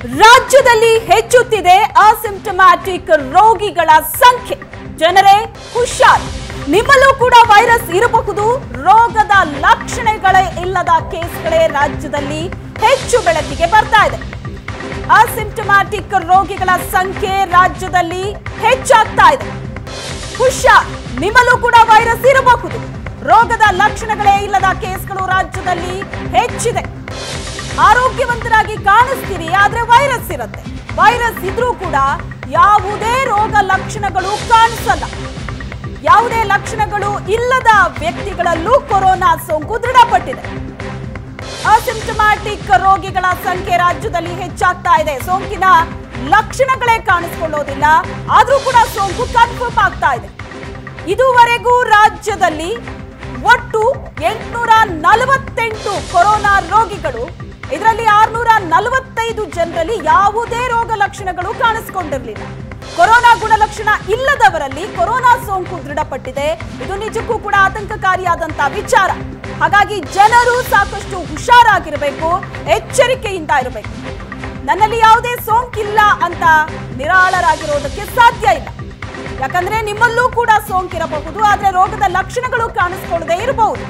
ರಾಜ್ಯದಲ್ಲಿ ಹೆಚ್ಚುತ್ತಿದೆ ಅಸಿಂಪ್ಟಮ್ಯಾಟಿಕ್ ರೋಗಿಗಳ ಸಂಖ್ಯೆ ಜನರೇ ಹುಷಾರ್ ನಿಮ್ಮಲ್ಲೂ ಕೂಡ ವೈರಸ್ ಇರಬಹುದು ರೋಗದ ಲಕ್ಷಣಗಳೇ ಇಲ್ಲದ ಕೇಸ್ಗಳೇ ರಾಜ್ಯದಲ್ಲಿ ಹೆಚ್ಚು ಬೆಳಕಿಗೆ ಬರ್ತಾ ಇದೆ ಅಸಿಂಪ್ಟಮ್ಯಾಟಿಕ್ ರೋಗಿಗಳ ಸಂಖ್ಯೆ ರಾಜ್ಯದಲ್ಲಿ ಹೆಚ್ಚಾಗ್ತಾ ಇದೆ ಹುಷಾರ್ ನಿಮ್ಮಲ್ಲೂ ಕೂಡ ವೈರಸ್ ಇರಬಹುದು ರೋಗದ ಲಕ್ಷಣಗಳೇ ಇಲ್ಲದ ಕೇಸ್ಗಳು ರಾಜ್ಯದಲ್ಲಿ ಹೆಚ್ಚಿದೆ ಆರೋಗ್ಯವಂತರಾಗಿ ಕಾಣಿಸ್ತೀರಿ ಆದ್ರೆ ವೈರಸ್ ಇರುತ್ತೆ ವೈರಸ್ ಇದ್ರೂ ಕೂಡ ಯಾವುದೇ ರೋಗ ಲಕ್ಷಣಗಳು ಕಾಣಿಸಲ್ಲ ಯಾವುದೇ ಲಕ್ಷಣಗಳು ಇಲ್ಲದ ವ್ಯಕ್ತಿಗಳಲ್ಲೂ ಕೊರೋನಾ ಸೋಂಕು ದೃಢಪಟ್ಟಿದೆ ಅಸಿಂಪ್ಟಮ್ಯಾಟಿಕ್ ರೋಗಿಗಳ ಸಂಖ್ಯೆ ರಾಜ್ಯದಲ್ಲಿ ಹೆಚ್ಚಾಗ್ತಾ ಇದೆ ಸೋಂಕಿನ ಲಕ್ಷಣಗಳೇ ಕಾಣಿಸಿಕೊಳ್ಳೋದಿಲ್ಲ ಆದ್ರೂ ಕೂಡ ಸೋಂಕು ಕನ್ಫರ್ಮ್ ಆಗ್ತಾ ಇದೆ ಇದುವರೆಗೂ ರಾಜ್ಯದಲ್ಲಿ ಒಟ್ಟು ಎಂಟುನೂರ ನಲವತ್ತೆಂಟು ಕೊರೋನಾ ರೋಗಿಗಳು ಇದರಲ್ಲಿ ಆರ್ನೂರ ನಲವತ್ತೈದು ಜನರಲ್ಲಿ ಯಾವುದೇ ರೋಗ ಲಕ್ಷಣಗಳು ಕಾಣಿಸಿಕೊಂಡಿರಲಿಲ್ಲ ಕೊರೋನಾ ಗುಣಲಕ್ಷಣ ಇಲ್ಲದವರಲ್ಲಿ ಕೊರೋನಾ ಸೋಂಕು ದೃಢಪಟ್ಟಿದೆ ಇದು ನಿಜಕ್ಕೂ ಕೂಡ ಆತಂಕಕಾರಿಯಾದಂತಹ ವಿಚಾರ ಹಾಗಾಗಿ ಜನರು ಸಾಕಷ್ಟು ಹುಷಾರಾಗಿರಬೇಕು ಎಚ್ಚರಿಕೆಯಿಂದ ಇರಬೇಕು ನನ್ನಲ್ಲಿ ಯಾವುದೇ ಸೋಂಕಿಲ್ಲ ಅಂತ ನಿರಾಳರಾಗಿರೋದಕ್ಕೆ ಸಾಧ್ಯ ಇಲ್ಲ ಯಾಕಂದ್ರೆ ನಿಮ್ಮಲ್ಲೂ ಕೂಡ ಸೋಂಕಿರಬಹುದು ಆದ್ರೆ ರೋಗದ ಲಕ್ಷಣಗಳು ಕಾಣಿಸ್ಕೊಳ್ಳದೆ ಇರಬಹುದು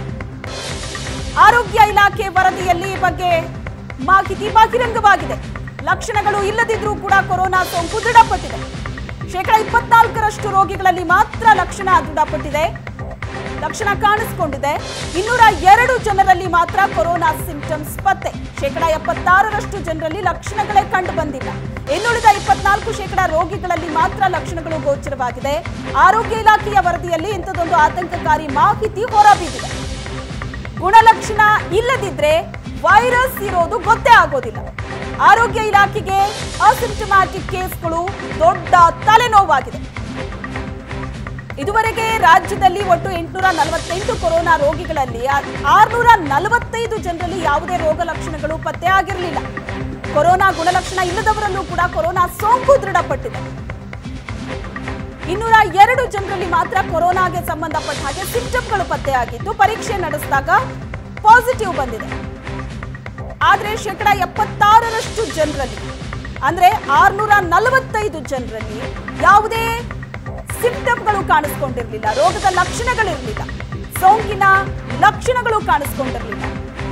ಆರೋಗ್ಯ ಇಲಾಖೆ ವರದಿಯಲ್ಲಿ ಈ ಬಗ್ಗೆ ಮಾಹಿತಿ ಬಹಿರಂಗವಾಗಿದೆ ಲಕ್ಷಣಗಳು ಇಲ್ಲದಿದ್ರೂ ಕೂಡ ಕೊರೋನಾ ಸೋಂಕು ದೃಢಪಟ್ಟಿದೆ ಶೇಕಡ ಇಪ್ಪತ್ನಾಲ್ಕರಷ್ಟು ರೋಗಿಗಳಲ್ಲಿ ಮಾತ್ರ ಲಕ್ಷಣ ದೃಢಪಟ್ಟಿದೆ ಲಕ್ಷಣ ಕಾಣಿಸಿಕೊಂಡಿದೆ ಇನ್ನೂರ ಎರಡು ಜನರಲ್ಲಿ ಮಾತ್ರ ಕೊರೋನಾ ಸಿಂಪ್ಟಮ್ಸ್ ಪತ್ತೆ ಶೇಕಡ ಎಪ್ಪತ್ತಾರರಷ್ಟು ಜನರಲ್ಲಿ ಲಕ್ಷಣಗಳೇ ಕಂಡು ಬಂದಿಲ್ಲ ಇನ್ನುಳಿದ ಇಪ್ಪತ್ನಾಲ್ಕು ಶೇಕಡ ರೋಗಿಗಳಲ್ಲಿ ಮಾತ್ರ ಲಕ್ಷಣಗಳು ಗೋಚರವಾಗಿದೆ ಆರೋಗ್ಯ ಇಲಾಖೆಯ ವರದಿಯಲ್ಲಿ ಇಂಥದೊಂದು ಆತಂಕಕಾರಿ ಮಾಹಿತಿ ಹೊರಬಿದ್ದಿದೆ ಗುಣಲಕ್ಷಣ ಇಲ್ಲದಿದ್ರೆ ವೈರಸ್ ಇರೋದು ಗೊತ್ತೇ ಆಗೋದಿಲ್ಲ ಆರೋಗ್ಯ ಇಲಾಖೆಗೆ ಅಸಿಂಪ್ಟಮ್ಯಾಟಿಕ್ ಕೇಸ್ಗಳು ದೊಡ್ಡ ತಲೆನೋವಾಗಿದೆ ಇದುವರೆಗೆ ರಾಜ್ಯದಲ್ಲಿ ಒಟ್ಟು ಎಂಟುನೂರ ನಲವತ್ತೆಂಟು ಕೊರೋನಾ ರೋಗಿಗಳಲ್ಲಿ ಆರ್ನೂರ ನಲವತ್ತೈದು ಜನರಲ್ಲಿ ಯಾವುದೇ ರೋಗ ಲಕ್ಷಣಗಳು ಪತ್ತೆ ಆಗಿರಲಿಲ್ಲ ಕೊರೋನಾ ಗುಣಲಕ್ಷಣ ಇಲ್ಲದವರಲ್ಲೂ ಕೂಡ ಕೊರೋನಾ ಸೋಂಕು ದೃಢಪಟ್ಟಿದೆ ಇನ್ನೂರ ಎರಡು ಜನರಲ್ಲಿ ಮಾತ್ರ ಕೊರೋನಾಗೆ ಸಂಬಂಧಪಟ್ಟ ಹಾಗೆ ಸಿಂಪ್ಟಮ್ಗಳು ಪತ್ತೆಯಾಗಿದ್ದು ಪರೀಕ್ಷೆ ನಡೆಸಿದಾಗ ಪಾಸಿಟಿವ್ ಬಂದಿದೆ ಆದ್ರೆ ಶೇಕಡ ಎಪ್ಪತ್ತಾರರಷ್ಟು ಜನರಲ್ಲಿ ಅಂದ್ರೆ ಆರ್ನೂರ ನಲವತ್ತೈದು ಜನರಲ್ಲಿ ಯಾವುದೇ ಸಿಂಪ್ಟಮ್ಗಳು ಕಾಣಿಸ್ಕೊಂಡಿರ್ಲಿಲ್ಲ ರೋಗದ ಲಕ್ಷಣಗಳಿರಲಿಲ್ಲ ಸೋಂಕಿನ ಲಕ್ಷಣಗಳು ಕಾಣಿಸ್ಕೊಂಡಿರ್ಲಿಲ್ಲ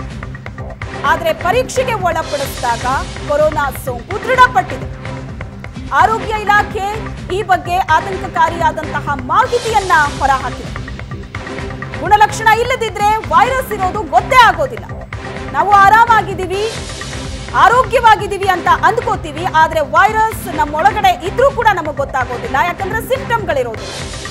ಆದ್ರೆ ಪರೀಕ್ಷೆಗೆ ಒಳಪಡಿಸಿದಾಗ ಕೊರೋನಾ ಸೋಂಕು ದೃಢಪಟ್ಟಿದೆ ಆರೋಗ್ಯ ಇಲಾಖೆ ಈ ಬಗ್ಗೆ ಆತಂಕಕಾರಿಯಾದಂತಹ ಮಾಹಿತಿಯನ್ನ ಹೊರಹಾಕಿದೆ ಗುಣಲಕ್ಷಣ ಇಲ್ಲದಿದ್ರೆ ವೈರಸ್ ಇರೋದು ಗೊತ್ತೇ ಆಗೋದಿಲ್ಲ ನಾವು ಆರಾಮಾಗಿದ್ದೀವಿ ಆರೋಗ್ಯವಾಗಿದ್ದೀವಿ ಅಂತ ಅಂದ್ಕೋತೀವಿ ಆದ್ರೆ ವೈರಸ್ ನಮ್ಮೊಳಗಡೆ ಇದ್ರೂ ಕೂಡ ನಮಗೆ ಗೊತ್ತಾಗೋದಿಲ್ಲ ಯಾಕಂದ್ರೆ ಸಿಂಪ್ಟಮ್ಗಳಿರೋದಿಲ್ಲ